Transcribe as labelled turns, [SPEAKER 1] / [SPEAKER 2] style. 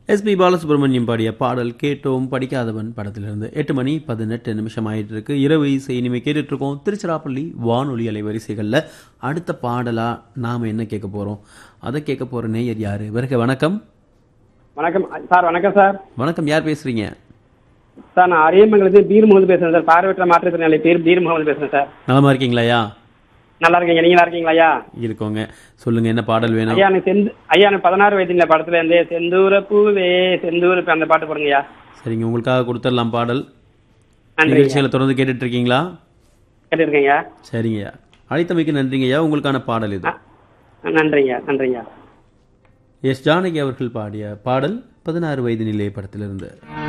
[SPEAKER 1] SP Balasubramaniam பாடிய பாடல் கேட்டோம் படிக்காதவன் படத்திலிருந்து எட்டு மணி பதினெட்டு நிமிஷம் ஆயிட்டு இருக்கு இரவு இசை இனிமே கேட்டுட்டு இருக்கோம் திருச்சிராப்பள்ளி வானொலி அலைவரிசைகளில் அடுத்த பாடலா நாம என்ன கேட்க போறோம் அதை கேட்க போற நேயர் யாரு வருக வணக்கம்
[SPEAKER 2] வணக்கம் சார் வணக்கம் சார்
[SPEAKER 1] வணக்கம் யார் பேசுறீங்க
[SPEAKER 2] சார் நான் அரியமங்கலத்தில் பீர் முகமது பேசுறேன் சார் பார்வையற்ற மாற்றுத்திறனாளி பேர் பீர் முகமது பேசுறேன் சார்
[SPEAKER 1] நலமா இருக்கீங்களாயா
[SPEAKER 2] நல்லா இருக்கீங்க நீங்க நல்லா இருக்கீங்களா ஐயா
[SPEAKER 1] இருக்கோங்க சொல்லுங்க என்ன பாடல் வேணும்
[SPEAKER 2] ஐயா எனக்கு செந்து ஐயா எனக்கு பதினாறு வயது இந்த படத்துல இருந்து செந்தூர பூவே செந்தூர பூ அந்த பாட்டு போடுங்க ஐயா
[SPEAKER 1] சரிங்க உங்களுக்காக கொடுத்துடலாம் பாடல்
[SPEAKER 2] நன்றி
[SPEAKER 1] நிகழ்ச்சிகளை தொடர்ந்து கேட்டுட்டு இருக்கீங்களா
[SPEAKER 2] கேட்டுருக்கீங்க
[SPEAKER 1] சரிங்கய்யா அழைத்தமைக்கு நன்றிங்கய்யா உங்களுக்கான பாடல் இது
[SPEAKER 2] நன்றிங்க நன்றிங்க
[SPEAKER 1] எஸ் ஜானகி அவர்கள் பாடிய பாடல் பதினாறு வயது நிலைய படத்திலிருந்து